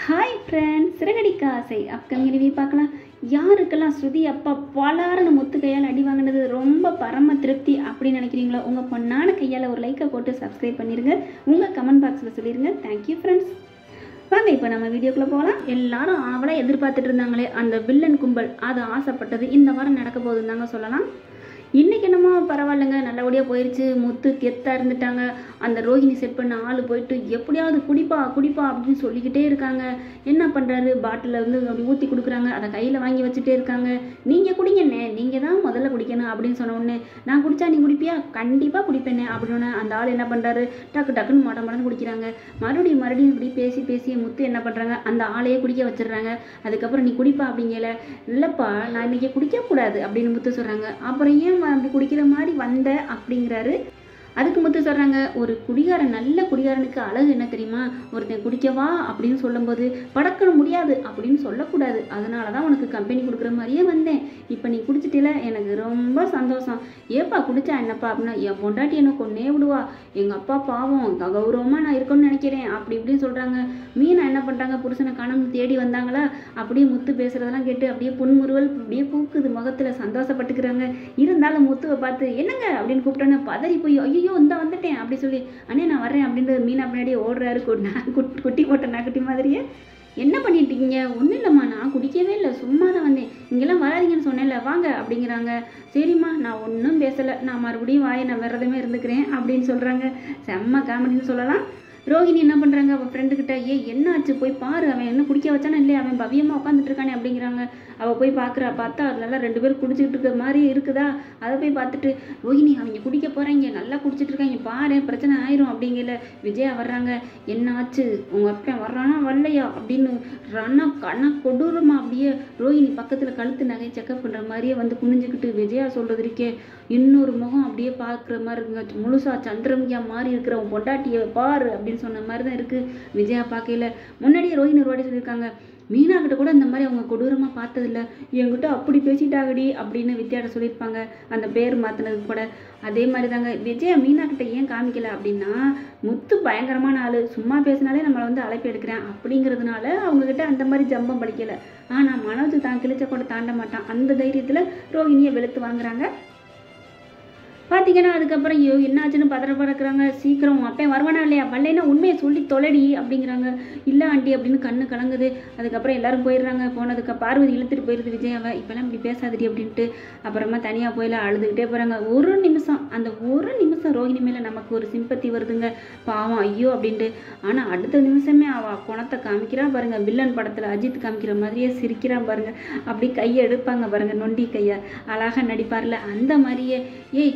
hi friends சிறகடிக்க ஆசை upcoming review பார்க்கலாம் யாருக்கெல்லாம் ஸ்ருதி அப்பா பலாருன்னு முத்து கையால் அடி வாங்கினது ரொம்ப பரம திருப்தி அப்படின்னு நினைக்கிறீங்களோ உங்கள் பொண்ணான கையால் ஒரு லைக்கை போட்டு சப்ஸ்கிரைப் பண்ணிடுங்க உங்கள் கமெண்ட் பாக்ஸில் சொல்லிடுங்க தேங்க்யூ ஃப்ரெண்ட்ஸ் வாங்க இப்போ நம்ம வீடியோக்குள்ளே போகலாம் எல்லாரும் ஆவலாக எதிர்பார்த்துட்டு இருந்தாங்களே அந்த வில்லன் கும்பல் அது ஆசைப்பட்டது இந்த வாரம் நடக்க போகுதுன்னு தாங்க சொல்லலாம் இன்றைக்கி என்னமோ பரவாயில்லைங்க நல்லபடியாக போயிடுச்சு முத்து கெத்தாக இருந்துட்டாங்க அந்த ரோஹிணி செட் பண்ண ஆள் போயிட்டு எப்படியாவது குடிப்பா குடிப்பா அப்படின்னு சொல்லிக்கிட்டே இருக்காங்க என்ன பண்ணுறாரு பாட்டிலில் வந்து அப்படி ஊற்றி கொடுக்குறாங்க அதை கையில் வாங்கி வச்சுட்டே இருக்காங்க நீங்கள் குடிங்கண்ணே நீங்கள் தான் முதல்ல குடிக்கணும் அப்படின்னு சொன்ன உடனே நான் குடிச்சா நீ குடிப்பியா கண்டிப்பாக குடிப்பேனே அப்படின்னு அந்த ஆள் என்ன பண்ணுறாரு டக்கு டக்குன்னு மொட மடன்னு குடிக்கிறாங்க மறுபடியும் மறுபடியும் இப்படி பேசி பேசி முத்து என்ன பண்ணுறாங்க அந்த ஆளையே குடிக்க வச்சிடுறாங்க அதுக்கப்புறம் நீ குடிப்பா அப்படிங்கல இல்லைப்பா நான் இன்னைக்கு குடிக்கக்கூடாது அப்படின்னு முத்து சொல்கிறாங்க அப்புறம் ஏன் அப்படி குடிக்கிற மாதிரி வந்த அப்படிங்கிறாரு அதுக்கு முத்து சொல்கிறாங்க ஒரு குடிகாரன் நல்ல குடிகாரனுக்கு அழகு என்ன தெரியுமா ஒருத்தன் குடிக்கவா அப்படின்னு சொல்லும்போது படக்கணும் முடியாது அப்படின்னு சொல்லக்கூடாது அதனால தான் உனக்கு கம்பெனி கொடுக்குற மாதிரியே வந்தேன் இப்போ நீ குடிச்சிட்டில எனக்கு ரொம்ப சந்தோஷம் ஏப்பா குடிச்சா என்னப்பா அப்படின்னா என் பொண்டாட்டி என்ன கொன்னே விடுவா எங்கள் அப்பா பாவம் கௌரவமாக நான் இருக்கணும்னு நினைக்கிறேன் அப்படி இப்படின்னு சொல்கிறாங்க மீனா என்ன பண்ணுறாங்க புருஷனை காணும் தேடி வந்தாங்களா அப்படியே முத்து பேசுகிறதெல்லாம் கேட்டு அப்படியே புன்முறுவல் அப்படியே பூக்குது முகத்தில் சந்தோஷப்பட்டுக்கிறாங்க இருந்தாலும் முத்துவை பார்த்து என்னங்க அப்படின்னு கூப்பிட்டோன்னே பதறி போய் ஐயோ இந்த வந்துட்டேன் அப்படி சொல்லி அண்ணே நான் வரேன் அப்படின்ட்டு மீனா பின்னாடியே ஓடுறாரு கு- நான் குட்- குட்டி போட்ட நாக்குட்டி மாதிரியே என்ன பண்ணிட்டு இருக்கீங்க ஒன்றும் இல்லைம்மா நான் குடிக்கவே இல்லை சும்மா தான் வந்தேன் இங்கெல்லாம் வராதீங்கன்னு சொன்னேன்ல வாங்க அப்படிங்கிறாங்க சரிம்மா நான் ஒன்றும் பேசலை நான் மறுபடியும் வாயை நான் விரதமே இருந்துக்கிறேன் அப்படின்னு சொல்கிறாங்க செம்ம காமெடின்னு சொல்லலாம் ரோஹிணி என்ன பண்ணுறாங்க அவள் ஃப்ரெண்டுக்கிட்ட ஏ என்ன ஆச்சு போய் பாரு அவன் என்ன குடிக்க வச்சானே இல்லையா அவன் பவியமாக உட்காந்துட்டு இருக்கானே அப்படிங்கிறாங்க அவள் போய் பார்க்குறா பார்த்தா நல்லா ரெண்டு பேரும் குடிச்சிட்டு இருக்க மாதிரி இருக்குதா அதை போய் பார்த்துட்டு ரோஹிணி அவங்க குடிக்க போகிறாங்க நல்லா குடிச்சிட்டு இருக்காங்க பாரு பிரச்சனை ஆயிரும் அப்படிங்கல விஜயா வர்றாங்க என்ன ஆச்சு உங்கள் அப்பன் வர்றானா வரலையா அப்படின்னு ரன்னா கண்ணா கொடூரமா அப்படியே ரோஹிணி பக்கத்தில் கழுத்து நகை செக்கப் பண்ணுற மாதிரியே வந்து குனிஞ்சுக்கிட்டு விஜயா சொல்கிறது இருக்கே இன்னொரு முகம் அப்படியே பார்க்குற மாதிரி இருக்குங்க முழுசா சந்திரமுகியா மாதிரி இருக்கிற உன் பொண்டாட்டியை பாரு அப்படின்னு சொன்ன மாதிரி தான் இருக்குது விஜயா பார்க்கையில முன்னாடியே ரோஹிணி ஒரு வாட்டி சொல்லியிருக்காங்க மீனா கிட்ட கூட இந்த மாதிரி அவங்க கொடூரமாக பார்த்ததில்ல என்கிட்ட அப்படி பேசிட்டாகடி அப்படின்னு வித்யாட்ட சொல்லியிருப்பாங்க அந்த பேர் மாற்றினதுக்கு கூட அதே மாதிரி தாங்க விஜயா மீனா கிட்ட ஏன் காமிக்கல அப்படின்னா முத்து பயங்கரமான ஆள் சும்மா பேசினாலே நம்மளை வந்து அழைப்பு எடுக்கிறேன் அப்படிங்கிறதுனால அவங்கக்கிட்ட அந்த மாதிரி ஜம்பம் படிக்கலை ஆனால் மனோஜ் தான் கிழிச்ச கூட தாண்ட மாட்டான் அந்த தைரியத்தில் ரோஹிணியை வெளுத்து வாங்குறாங்க பார்த்தீங்கன்னா அதுக்கப்புறம் ஐயோ என்னாச்சுன்னு பதற பறக்குறாங்க சீக்கிரம் உன் அப்பன் வருவானா இல்லையா வரலைன்னா உண்மையை சொல்லி தொலைடி அப்படிங்கிறாங்க இல்லை ஆண்டி அப்படின்னு கண்ணு கலங்குது அதுக்கப்புறம் எல்லாரும் போயிடுறாங்க போனதுக்கு பார்வதி இழுத்துட்டு போயிடுது விஜயாவை இப்போல்லாம் இப்படி பேசாதடி அப்படின்ட்டு அப்புறமா தனியாக போயில அழுதுகிட்டே போகிறாங்க ஒரு நிமிஷம் அந்த ஒரு நிமிஷம் ரோஹிணி மேலே நமக்கு ஒரு சிம்பத்தி வருதுங்க பாவம் ஐயோ அப்படின்ட்டு ஆனால் அடுத்த நிமிஷமே அவள் குணத்தை காமிக்கிறா பாருங்க வில்லன் படத்தில் அஜித் காமிக்கிற மாதிரியே சிரிக்கிறான் பாருங்க அப்படி கையை எடுப்பாங்க பாருங்க நொண்டி கையை அழகாக நடிப்பார்ல அந்த மாதிரியே ஏய்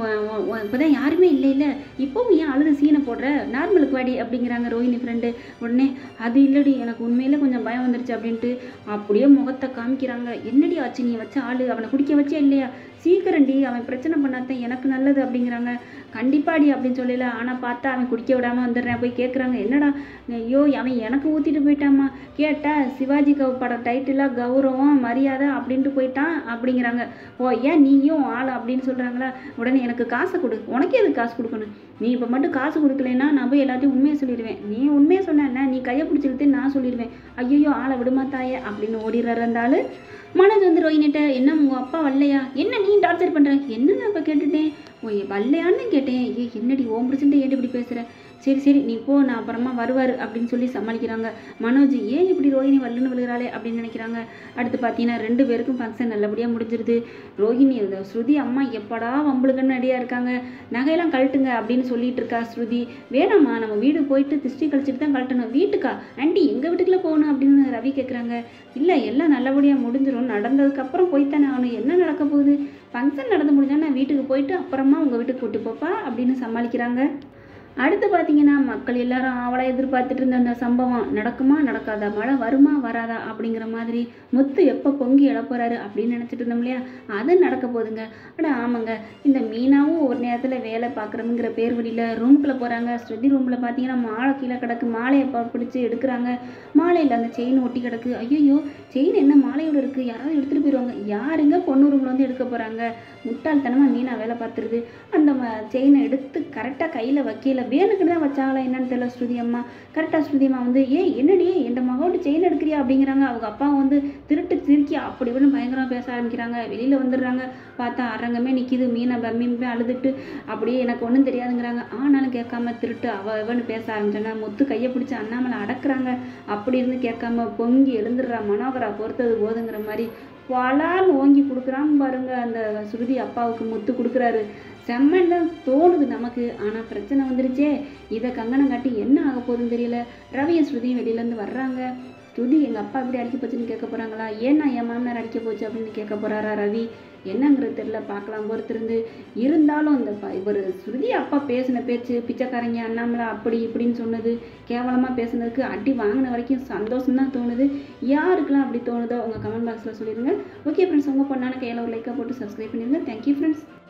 இப்போ தான் யாருமே இல்லை இல்லை இப்போவும் ஏன் அழுது சீனை போடுற நார்மலுக்கு வாடி அப்படிங்கிறாங்க ரோஹிணி ஃப்ரெண்டு உடனே அது இல்லடி எனக்கு உண்மையில கொஞ்சம் பயம் வந்துருச்சு அப்படின்ட்டு அப்படியே முகத்தை காமிக்கிறாங்க என்னடி ஆச்சு நீ வச்ச ஆளு அவனை குடிக்க வச்சே இல்லையா சீக்கிரம்டி அவன் பிரச்சனை பண்ணாதான் எனக்கு நல்லது அப்படிங்கிறாங்க கண்டிப்பாடி அப்படின்னு சொல்லல ஆனால் பார்த்தா அவன் குடிக்க விடாமல் வந்துடுறேன் போய் கேட்குறாங்க என்னடா ஐயோ அவன் எனக்கு ஊற்றிட்டு போயிட்டாமா கேட்டா சிவாஜி கவு பட டைட்டிலாக கௌரவம் மரியாதை அப்படின்ட்டு போயிட்டான் அப்படிங்கிறாங்க ஓ ஏன் நீயும் ஆள் அப்படின்னு சொல்கிறாங்களா உடனே எனக்கு காசை கொடு உனக்கே எதுக்கு காசு கொடுக்கணும் நீ இப்போ மட்டும் காசு கொடுக்கலைன்னா நான் போய் எல்லாத்தையும் உண்மையை சொல்லிடுவேன் நீ உண்மையை சொன்ன நீ கையை பிடிச்சிக்கிட்டு நான் சொல்லிடுவேன் ஐயோ ஆளை விடுமா தாயே அப்படின்னு ஓடிடுறாரு அந்த ஆளு மனோஜ் வந்து ரோஹினிட்ட என்ன உங்கள் அப்பா வரலையா என்ன நீ டார்ச்சர் பண்ணுற என்ன நான் இப்போ கேட்டுட்டேன் ஓ வரலையான்னு கேட்டேன் ஏ என்னடி ஓம் பிரச்சனை ஏன் இப்படி பேசுகிற சரி சரி நீ போ நான் அப்புறமா வருவார் அப்படின்னு சொல்லி சமாளிக்கிறாங்க மனோஜ் ஏன் இப்படி ரோஹிணி வரலன்னு விழுகிறாளே அப்படின்னு நினைக்கிறாங்க அடுத்து பார்த்தீங்கன்னா ரெண்டு பேருக்கும் ஃபங்க்ஷன் நல்லபடியாக முடிஞ்சிருது ரோஹிணி இந்த ஸ்ருதி அம்மா எப்படா வம்பளுக்குன்னு ரெடியாக இருக்காங்க நகையெல்லாம் கழட்டுங்க அப்படின்னு சொல்லிட்டு இருக்கா ஸ்ருதி வேணாம்மா நம்ம வீடு போயிட்டு திருஷ்டி கழிச்சிட்டு தான் கழட்டணும் வீட்டுக்கா ஆண்டி எங்கள் வீட்டுக்குள்ள போகணும் அப்படின்னு ரவி கேட்குறாங்க இல்லை எல்லாம் நல்லபடியாக முடிஞ்சிடும் நடந்ததுக்கப்புறம் போய்த்தானே ஆகணும் என்ன நடக்க போகுது ஃபங்க்ஷன் நடந்து முடிஞ்சா நான் வீட்டுக்கு போயிட்டு அப்புறமா உங்கள் வீட்டுக்கு கூட்டு போப்பா அப்படின்னு சமாளிக்கிறாங்க அடுத்து பார்த்தீங்கன்னா மக்கள் எல்லாரும் ஆவலாக எதிர்பார்த்துட்டு இருந்த அந்த சம்பவம் நடக்குமா நடக்காதா மழை வருமா வராதா அப்படிங்கிற மாதிரி முத்து எப்போ பொங்கி எழப்போறாரு அப்படின்னு நினச்சிட்டு இருந்தோம் இல்லையா அது நடக்க போகுதுங்க அட ஆமாங்க இந்த மீனாவும் ஒரு நேரத்தில் வேலை பார்க்குறோங்கிற பேர் வழியில் ரூம்குள்ளே போகிறாங்க ஸ்ருதி ரூமில் பார்த்தீங்கன்னா மாலை கீழே கிடக்கு மாலையை ப- பிடிச்சி எடுக்கிறாங்க மாலையில் அந்த செயின் ஒட்டி கிடக்கு ஐயோ செயின் என்ன மாலையோட இருக்குது யாராவது எடுத்துகிட்டு போயிடுவாங்க யாருங்க பொண்ணு ரூமில் வந்து எடுக்க போகிறாங்க முட்டாள்தனமாக மீனா வேலை பார்த்துருது அந்த செயினை எடுத்து கரெக்டாக கையில் வைக்கல வேணுக்கு தான் வச்சாங்களா என்னன்னு தெரியல ஸ்ருதி அம்மா கரெக்டாக ஸ்ருதி அம்மா வந்து ஏய் என்னடி என் மகோட போட்டு செயின் எடுக்கிறியா அப்படிங்கிறாங்க அவங்க அப்பா வந்து திருட்டு திருக்கி அப்படி இப்படின்னு பயங்கரமாக பேச ஆரம்பிக்கிறாங்க வெளியில் வந்துடுறாங்க பார்த்தா அரங்கமே நிற்கிது மீனை பம்மியுமே அழுதுட்டு அப்படியே எனக்கு ஒன்றும் தெரியாதுங்கிறாங்க ஆனாலும் கேட்காம திருட்டு அவ அவன்னு பேச ஆரம்பிச்சோன்னா முத்து கையை பிடிச்சி அண்ணாமலை அடக்குறாங்க அப்படி இருந்து கேட்காம பொங்கி எழுந்துடுறா மனோகரா பொறுத்தது போதுங்கிற மாதிரி பலான்னு ஓங்கி கொடுக்குறான் பாருங்க அந்த சுருதி அப்பாவுக்கு முத்து கொடுக்குறாரு செம்மன் தான் தோணுது நமக்கு ஆனால் பிரச்சனை வந்துருச்சே இதை கங்கணம் காட்டி என்ன ஆக போகுதுன்னு தெரியல ரவியும் ஸ்ருதியும் வெளியிலேருந்து வர்றாங்க ஸ்ருதி எங்கள் அப்பா எப்படி அடிக்க போச்சுன்னு கேட்க போகிறாங்களா ஏன்னா என் மாமனார் அடிக்க போச்சு அப்படின்னு கேட்க போகிறாரா ரவி என்னங்கிறது தெரியல பார்க்கலாம் பொறுத்திருந்து இருந்தாலும் இந்த ப இவர் ஸ்ருதி அப்பா பேசின பேச்சு பிச்சைக்காரங்க அண்ணாமலை அப்படி இப்படின்னு சொன்னது கேவலமாக பேசுனதுக்கு அடி வாங்கின வரைக்கும் சந்தோஷம் தான் தோணுது யாருக்கெல்லாம் அப்படி தோணுதோ உங்கள் கமெண்ட் பாக்ஸில் சொல்லிடுங்க ஓகே ஃப்ரெண்ட்ஸ் உங்கள் பொண்ணான கையில் ஒரு லைக்காக போட்டு சப்ஸ்கிரைப் பண்ணிடுங்க தேங்க்யூ ஃப்ரெண்ட்ஸ்